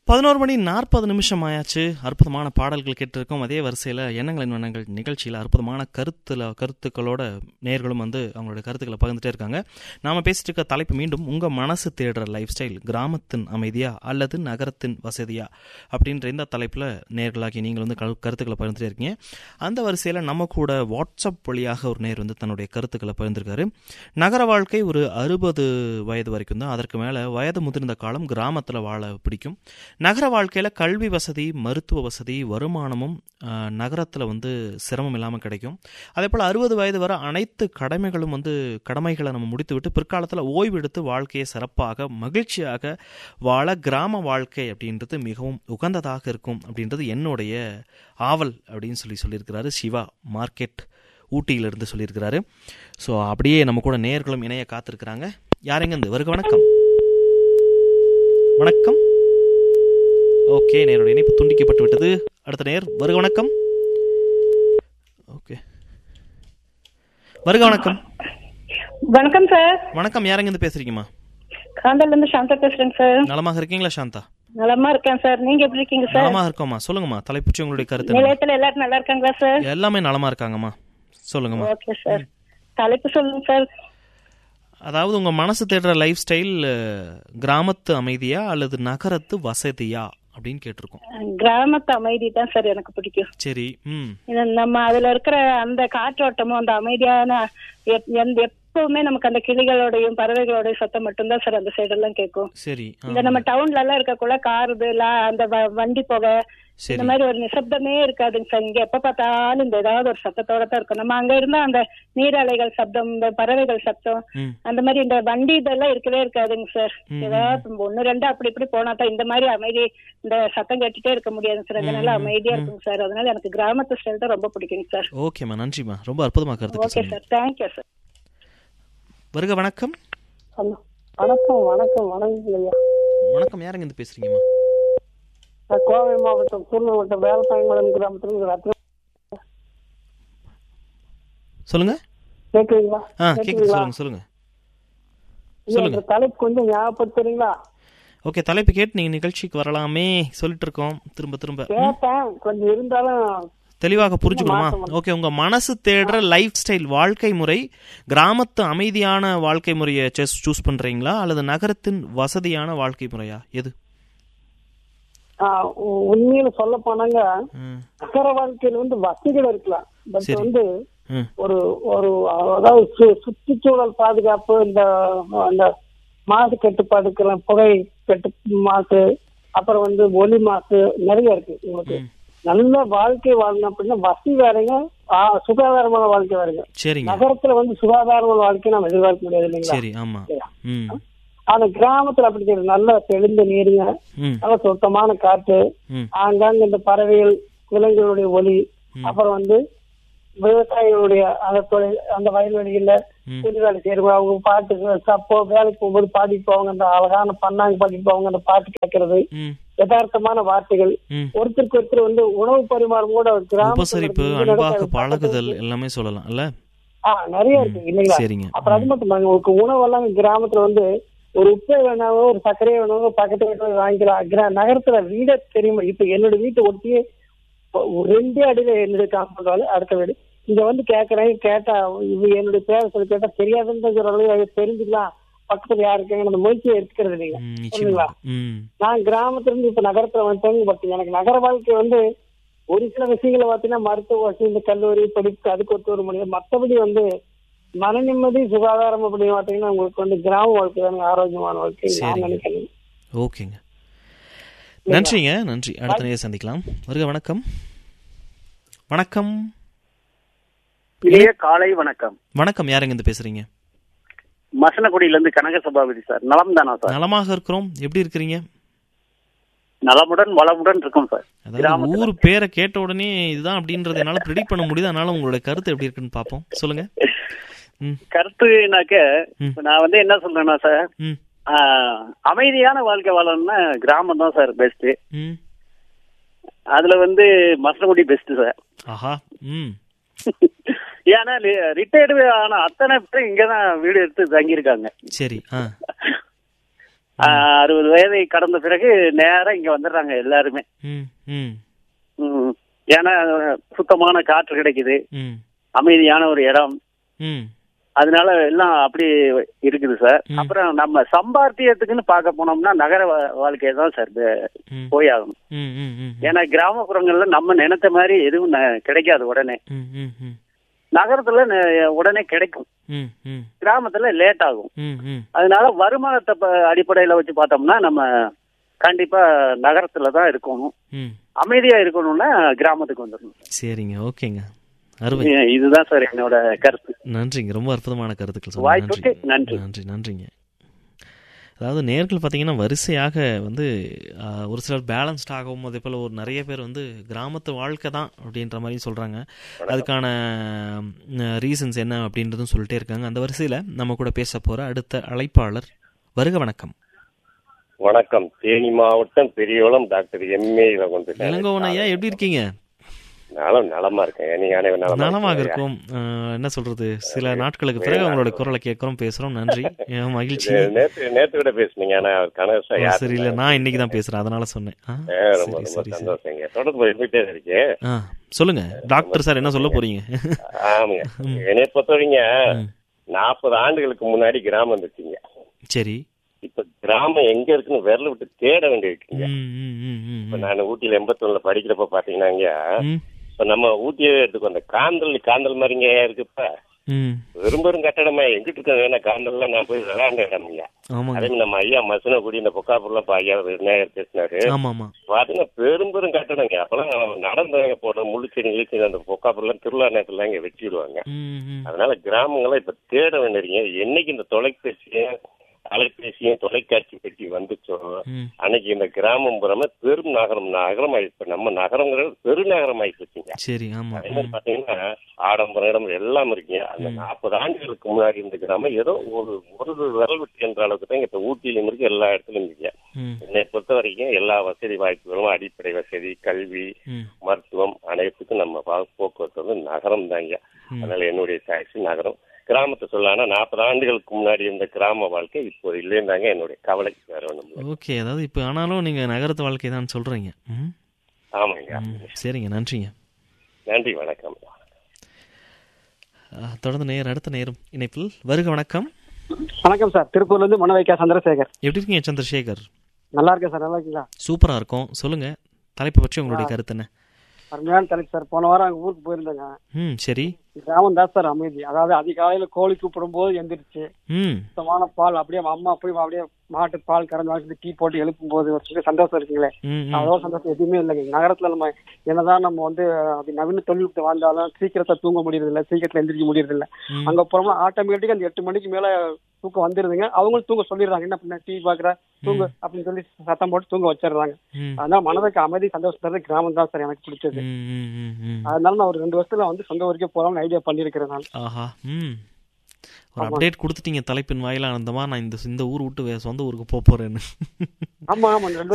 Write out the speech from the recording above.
பதினோரு மணி நாற்பது நிமிஷம் ஆயாச்சு அற்புதமான பாடல்கள் கேட்டிருக்கோம் அதே வரிசையில் எண்ணங்களின் வண்ணங்கள் நிகழ்ச்சியில் அற்புதமான கருத்தில் கருத்துக்களோட நேர்களும் வந்து அவங்களோட கருத்துக்களை பகிர்ந்துட்டே இருக்காங்க நாம் பேசிட்டு இருக்க தலைப்பு மீண்டும் உங்கள் மனசு தேடுற லைஃப் ஸ்டைல் கிராமத்தின் அமைதியா அல்லது நகரத்தின் வசதியா அப்படின்ற இந்த தலைப்பில் நேர்களாகி நீங்கள் வந்து கரு- கருத்துக்களை பகிர்ந்துட்டே இருக்கீங்க அந்த வரிசையில் நம்ம கூட வாட்ஸ்அப் வழியாக ஒரு நேர் வந்து தன்னுடைய கருத்துக்களை பகிர்ந்திருக்காரு நகர வாழ்க்கை ஒரு அறுபது வயது வரைக்கும் தான் அதற்கு மேலே வயது முதிர்ந்த காலம் கிராமத்தில் வாழ பிடிக்கும் நகர வாழ்க்கையில் கல்வி வசதி மருத்துவ வசதி வருமானமும் நகரத்தில் வந்து சிரமம் இல்லாமல் கிடைக்கும் அதே போல் அறுபது வயது வரை அனைத்து கடமைகளும் வந்து கடமைகளை நம்ம முடித்துவிட்டு பிற்காலத்தில் ஓய்வு எடுத்து வாழ்க்கையை சிறப்பாக மகிழ்ச்சியாக வாழ கிராம வாழ்க்கை அப்படின்றது மிகவும் உகந்ததாக இருக்கும் அப்படின்றது என்னுடைய ஆவல் அப்படின்னு சொல்லி சொல்லியிருக்கிறாரு சிவா மார்க்கெட் ஊட்டியிலிருந்து சொல்லியிருக்கிறாரு ஸோ அப்படியே நம்ம கூட நேர்களும் இணைய காத்திருக்கிறாங்க யாரெங்க இருந்து வருக வணக்கம் வணக்கம் ஓகே நேரோட இணைப்பு துண்டிக்கப்பட்டு விட்டது அடுத்த நேர் வருக வணக்கம் ஓகே வருக வணக்கம் வணக்கம் சார் வணக்கம் யாரெங்க இருந்து பேசுறீங்கம்மா காந்தல்ல இருந்து சாந்தா பேசுறேங்க சார் நலமாக இருக்கீங்களா சாந்தா நலமா இருக்கேன் சார் நீங்க எப்படி இருக்கீங்க சார் நலமாக இருக்கோம்மா சொல்லுங்கம்மா தலைப்புச்சி உங்களுடைய கருத்து என்ன? நிலையத்துல எல்லாரும் நல்லா இருக்காங்களா சார் எல்லாமே நலமா இருக்காங்கம்மா சொல்லுங்கம்மா ஓகே சார் தலைப்பு சொல்லுங்க சார் அதாவது உங்க மனசு தேடுற லைஃப் ஸ்டைல் கிராமத்து அமைதியா அல்லது நகரத்து வசதியா அப்படின்னு கேட்டிருக்கோம் கிராமத்து அமைதி தான் சார் எனக்கு பிடிக்கும் சரி ம் இது நம்ம அதுல இருக்கிற அந்த காற்றோட்டமும் அந்த அமைதியான எப்- எந்த எப்பவுமே நமக்கு அந்த கிளிகளோடையும் பறவைகளோடையும் சத்தம் மட்டும்தான் சார் அந்த சைடு எல்லாம் கேட்கும் சரி ஆ, இந்த நம்ம டவுன்ல எல்லாம் இருக்கக்குள்ள காருது லா- அந்த வ- வண்டி போக சரி இந்த மாதிரி ஒரு நிசப்தமே இருக்காதுங்க சார் இங்க எப்ப பார்த்தாலும் இந்த ஏதாவது ஒரு சத்தத்தோட தான் இருக்கும் நம்ம அங்க இருந்தா அந்த நீரலைகள் சப்தம் இந்த பறவைகள் சத்தம் ம் அந்த மாதிரி இந்த வண்டி இதெல்லாம் இருக்கவே இருக்காதுங்க சார் ம், ஏதாவது ஒண்ணு ரெண்டு அப்படி இப்படி போனா தான் இந்த மாதிரி அமைதி இந்த சத்தம் கேட்டுட்டே இருக்க முடியாதுங்க சார் அதனால அமைதியா இருக்குங்க சார் அதனால எனக்கு கிராமத்து ஸ்டைல் தான் ரொம்ப பிடிக்குங்க சார் ஓகேம்மா நன்றிம்மா ரொம்ப அற்புதமா கருத்துக்கள் ஓகே சொன்னீங்க சார் தேங்க்யூ சார் வருக வணக்கம் வணக்கம் வணக்கம் வணக்கம் ஐயா வணக்கம் யாருங்க இருந்து பேசுறீங்கம்மா நான் கோவை மாவட்டம் சூழ்நிலை மாவட்டம் வேலசாயமலம் கிராமத்துல ரத்ன சொல்லுங்க கேக்குறீங்களா ஆ கேக்குது சொல்லுங்க சொல்லுங்க ஐயா, சொல்லுங்க. இந்த தலைப்பு கொஞ்சம் ஞாபகப்படுத்துறீங்களா ஓகே தலைப்பு கேட்டு நீங்க நிகழ்ச்சிக்கு வரலாமே சொல்லிட்டு இருக்கோம் திரும்ப திரும்ப ம், கேட்டேன் கொஞ்சம் இருந்தாலும் தெளிவாக புரிஞ்சுக்கணுமா ஓகே உங்க மனசு தேடுற லைஃப் ஸ்டைல் வாழ்க்கை முறை கிராமத்து அமைதியான வாழ்க்கை முறையை சூஸ் பண்றீங்களா அல்லது நகரத்தின் வசதியான வாழ்க்கை முறையா எது ஆ, உ- உண்மையில சொல்ல போனாங்க ம், நகர வாழ்க்கையில வந்து வசதிகள் இருக்கலாம் பட் சரி. வந்து ம், ஒரு ஒரு அதாவது சு- சுற்றுச்சூழல் பாதுகாப்பு இந்த அந்த மாசு கட்டுப்பாடுக்கெல்லாம் புகை கட்டு மாசு அப்புறம் வந்து ஒலி மாசு நிறைய இருக்கு உங்களுக்கு நல்ல வாழ்க்கை வாழணும் அப்படின்னா வசதி வேறங்க ஆ, சுகாதாரமான வாழ்க்கை வேறங்க சரிங்க நகரத்துல வந்து சுகாதாரமான வாழ்க்கை நம்ம எதிர்பார்க்க முடியாது இல்லைங்களா சரி ஆமா ம் ஆனா கிராமத்துல அப்படி கிடையாது. நல்ல தெளிந்த நீருங்க ம் நல்ல சுத்தமான காற்று ம் ஆங்காங்க இந்த பறவைகள் விலங்குகளுடைய ஒலி அப்புறம் வந்து விவசாயிகளுடைய அந்த தொழில் அந்த வயல்வெளிகள்ல ம். கூலி வேலை செய்யறவங்க அவங்க பாட்டு சப்போ வேலைக்கு போகும்போது பாடிட்டு போவாங்க அந்த அழகான பண்ணாங்க பாடிட்டு போவாங்க அந்த பாட்டு கேட்கறது ம் யதார்த்தமான வார்த்தைகள் ம் ஒருத்தருக்கு ஒருத்தர் வந்து உணவு பரிமாறும் கூட கிராமத்துல உபசரிப்பு இருந்து அன்பாக நடக்கிற பழகுதல் எல்லாமே சொல்லலாம் இல்ல ஆ நிறைய இருக்கு இல்லைங்களா சரிங்க அப்புறம் அது மட்டும் இல்லைங்க உங்களுக்கு உணவெல்லாம் கிராமத்துல வந்து ஒரு உப்பை வேணாவோ ஒரு சர்க்கரையை வேணாவோ பக்கத்து வீட்டுல போய் வாங்கிக்கலாம் கிரா நகரத்துல வீடே தெரியுமா இப்ப என்னோட வீட்டை ஒட்டியே ஒரு ரெண்டே அடியில என்னுடைய காம்பவுண்ட் அடுத்த வீடு இங்க வந்து கேக்குறேன் கேட்டா இது என்னுடைய பேரை சொல்லி கேட்டா தெரியாதுன்ற அளவு தெரிஞ்சுக்கலாம் பக்கத்துல யாரு இருக்காங்க அந்த முயற்சியை எடுத்துக்கிறது இல்லைங்க ம், நிச்சயமா புரியுதுங்களா? ம் நான் கிராமத்துல இருந்து இப்ப நகரத்துல வந்துட்டேங்க பட் எனக்கு நகர வாழ்க்கை வந்து ஒரு சில விஷயங்களை பாத்தீங்கன்னா மருத்துவ வசதி இந்த கல்லூரி படிப்பு அதுக்கு ஒத்து வர முடியும் மத்தபடி வந்து மன நிம்மதி சுகாதாரம் அப்படின்னு பாத்தீங்கன்னா உங்களுக்கு வந்து கிராம வாழ்க்கை தான் ஆரோக்கியமான வாழ்க்கை நான் சரிங்க. நினைக்கிறேன் ஓகேங்க நன்றிங்க நன்றி அடுத்த நேரம் சந்திக்கலாம் வருக வணக்கம் வணக்கம் இளைய காலை வணக்கம் வணக்கம் யாருங்க இருந்து பேசுறீங்க மசனகுடியில இருந்து கனக சபாபதி சார் நலம் தானா சார் நலமாக இருக்கிறோம் எப்படி இருக்கிறீங்க நலமுடன் வளமுடன் இருக்கும் சார் அதாவது கிராமத்துல. ஊர் பேரை கேட்ட உடனே இதுதான் அப்படின்றத என்னால ப்ரிடிக்ட் பண்ண முடியுது அதனால உங்களோட கருத்து எப்படி இருக்குன்னு பாப்போம் சொல்லுங்க ம் கருத்துனாக்க ம். இப்ப நான் வந்து என்ன சொல்றேன்னா சார் ம் ஆஹ், அமைதியான வாழ்க்கை வாழணும்னா கிராமம் தான் சார் பெஸ்ட் ம் அதுல வந்து மசனகுடி பெஸ்ட் சார் ஆஹா ம் ஏன்னா ரிட்டையர்டு ஆன அத்தனை பேர் இங்கதான் வீடு எடுத்து தங்கியிருக்காங்க சரி ஆ ஆஹ், அறுபது வயதை கடந்த பிறகு நேரா இங்க வந்துடுறாங்க எல்லாருமே ம் ம் ம். ஏன்னா சுத்தமான காற்று கிடைக்குது ம் அமைதியான ஒரு இடம் ம் அதனால எல்லாம் அப்படி இருக்குது சார் ம். அப்புறம் நம்ம சம்பாத்தியத்துக்குன்னு பார்க்க போனோம்னா நகர வா- வாழ்க்கையை தான் சார் பே- ம் போய் ஆகணும் ம் ம் ம் ஏன்னா கிராமப்புறங்கள்ல நம்ம நினைத்த மாதிரி எதுவும் ந- கிடைக்காது உடனே ம் ம் ம் நகரத்துல ந- உடனே கிடைக்கும் ம் ம் கிராமத்துல லேட் ஆகும் ம் ம் அதனால வருமானத்தை ப- அடிப்படையில வச்சு பார்த்தோம்னா நம்ம கண்டிப்பா நகரத்துல தான் இருக்கணும் ம் அமைதியா இருக்கணும்னா கிராமத்துக்கு வந்துடணும் சரிங்க ஓகேங்க அருமை இ- இதுதான் சார் என்னோட கருத்து நன்றிங்க ரொம்ப அற்புதமான கருத்துக்கள் சொன்னீங்க வாய்ப்புக்கு நன்றி. நன்றி நன்றிங்க அதாவது நேர்கள் பார்த்தீங்கன்னா வரிசையாக வந்து ஆஹ், ஒரு சிலர் பேலன்ஸ்ட் ஆகவும் அதே போல் ஒரு நிறைய பேர் வந்து கிராமத்து வாழ்க்கை தான் அப்படின்ற மாதிரி சொல்கிறாங்க அதுக்கான ரீசன்ஸ் என்ன அப்படின்றதும் சொல்லிட்டே இருக்காங்க அந்த வரிசையில் நம்ம கூட பேச போகிற அடுத்த அழைப்பாளர் வருக வணக்கம் வணக்கம் தேனி மாவட்டம் பெரியகுளம் டாக்டர் எம்ஏ வந்துட்டேன் இளங்கோவன் ஐயா எப்படி இருக்கீங்க நானும் நலமா இருக்கேன் நீங்க அனைவரும் நலமா நலமாக இருக்கீங்களா? இருக்கும் ஆஹ், என்ன சொல்றது சில நாட்களுக்கு பிறகு உங்களோட குரலை கேட்குறோம் பேசுறோம் நன்றி ஏன் மகிழ்ச்சி இது நேத்து நேத்து விட பேசுனீங்க ஆனா கணேசா ஓ, யார் சரி இல்ல நான் இன்னைக்கு தான் பேசுறேன் அதனால சொன்னேன் ஆ, ஏ, ரொம்ப சரி ரொம்ப சரி சரி சந்தோஷங்க தொடர்பு இருந்துட்டே இருக்கு ஆ சொல்லுங்க டாக்டர் சார் என்ன சொல்ல போறீங்க ஆமாங்க என்னை பொறுத்தவரைங்க ம். நாற்பது ஆண்டுகளுக்கு முன்னாடி கிராமம் இருந்துச்சுங்க சரி இப்ப கிராமம் எங்க இருக்குன்னு விரல விட்டு தேட வேண்டி இருக்குங்க ம், ம், ம், ம், இப்ப ம். நான் ஊட்டியில எண்பத்தொன்னுல படிக்கிறப்ப பாத்தீங்கன்னாங்க ம், இப்ப நம்ம ஊட்டியே எடுத்துக்கோ அந்த காந்தல் காந்தல் மாதிரிங்க இருக்குப்ப ம். பெரும்பெரும் கட்டடமா எங்கிட்டு இருக்க வேணா காந்தல்ல நான் போய் விளையாண்ட இடம்ங்க அதே ஆமாங்க மாதிரி நம்ம ஐயா மசன கூடி இந்த பொக்காப்பூர்ல இப்ப ஐயா விநாயகர் பேசினாரு ஆமா ஆமா பாத்தீங்கன்னா பெரும் பெரும் கட்டடங்க அப்பெல்லாம் நடந்தவங்க போடுற முழுச்செடி இழுச்செடி அந்த பொக்காப்பூர்ல திருவிழா நேரத்துல இங்க வெட்டிடுவாங்க ம், ம். அதனால கிராமங்களை இப்ப தேட வேண்டியீங்க என்னைக்கு இந்த தொலைபேசியும் அலைபேசியும் தொலைக்காட்சி பெட்டி வந்துச்சோ ம். அன்னைக்கு இந்த கிராமம் புறமே பெரும் நகரம் நகரம் இப்ப நம்ம நகரங்கிறது பெருநகரம் ஆயிப்போச்சுங்க சரி ஆமா அதே மாதிரி பாத்தீங்கன்னா ஆடம்பர இடம் எல்லாம் இருக்குங்க அந்த நாற்பது ஆண்டுகளுக்கு முன்னாடி இருந்த கிராமம் ஏதோ ஒரு ஒரு விரல் விட்டு என்ற அளவுக்கு தான் இப்ப ஊட்டியிலும் இருக்கு எல்லா இடத்துலயும் இருக்குங்க ம், என்னை பொறுத்த வரைக்கும் எல்லா வசதி வாய்ப்புகளும் அடிப்படை வசதி கல்வி ம். மருத்துவம் அனைத்துக்கும் நம்ம பா- போக்குவரத்து வந்து நகரம் தாங்க அதனால என்னுடைய சாய்ஸ் நகரம் கிராமத்தை சொல்லானா நாற்பது ஆண்டுகளுக்கு முன்னாடி இருந்த கிராம வாழ்க்கை இப்போ இல்லைன்னாங்க என்னுடைய கவலை வேற ஒண்ணும் இல்லை ஓகே அதாவது இப்போ ஆனாலும் நீங்க நகரத்து வாழ்க்கை தான் சொல்றீங்க ம், ஆமாங்க ம். சரிங்க நன்றிங்க நன்றி வணக்கம் ஆ, தொடர்ந்து நேர் அடுத்த நேரம் இணைப்பில் வருக வணக்கம் வணக்கம் சார் திருப்பூர்ல இருந்து மனவைக்கா சந்திரசேகர் எப்படி இருக்கீங்க சந்திரசேகர் நல்லா இருக்கேன் சார் நல்லா இருக்கீங்களா சூப்பரா இருக்கும் சொல்லுங்க தலைப்பை பற்றி உங்களுடைய கருத்து என்ன அருமையான தலைப்பு சார் போன வாரம் அங்க ஊருக்கு போயிருந்தேங்க ம் சரி கிராமம் தான் சார் அமைதி அதாவது அதிகாலையில கோழி கூப்பிடும் போது எந்திரிச்சு ம் சுத்தமான பால் அப்படியே அம்மா போய் அப்படியே மாட்டு பால் கறந்து வாங்கிட்டு டீ போட்டு எழுப்பும் போது ஒரு சின்ன சந்தோஷம் இருக்குங்களே ம் ம் அவ்வளோ சந்தோஷம் எதுவுமே இல்லைங்க நகரத்துல நம்ம என்னதான் நம்ம வந்து அப்படி நவீன தொழில்நுட்பம் வாழ்ந்தாலும் சீக்கிரத்தை தூங்க முடியறது இல்ல சீக்கிரத்துல எந்திரிக்க முடியறது இல்ல ம். அங்க போறோம்னா ஆட்டோமேட்டிக்கா அந்த எட்டு மணிக்கு மேல தூக்கம் வந்துருதுங்க அவங்களும் தூங்க சொல்லிடுறாங்க என்ன பண்ண டீ பாக்குற தூங்க அப்படின்னு சொல்லி சத்தம் போட்டு தூங்க வச்சிடுறாங்க ம் அதனால மனதுக்கு அமைதி சந்தோஷம் தர்றது கிராமம் தான் சார் எனக்கு பிடிச்சது ம், ம், ம், ம். அதனால நான் ஒரு ரெண்டு வருஷத்துல வந்து சொந்த ஊருக்கே போறோம்னு ஐடியா பண்ணிருக்கிறேன் நான் ஆஹா ம் ஒரு அப்டேட் கொடுத்துட்டீங்க தலைப்பின் வாயிலா அந்த மாதிரி நான் இந்த இந்த ஊர் விட்டு வே- சொந்த ஊருக்கு போக போறேன்னு ஆமா ஆமா இந்த ரெண்டு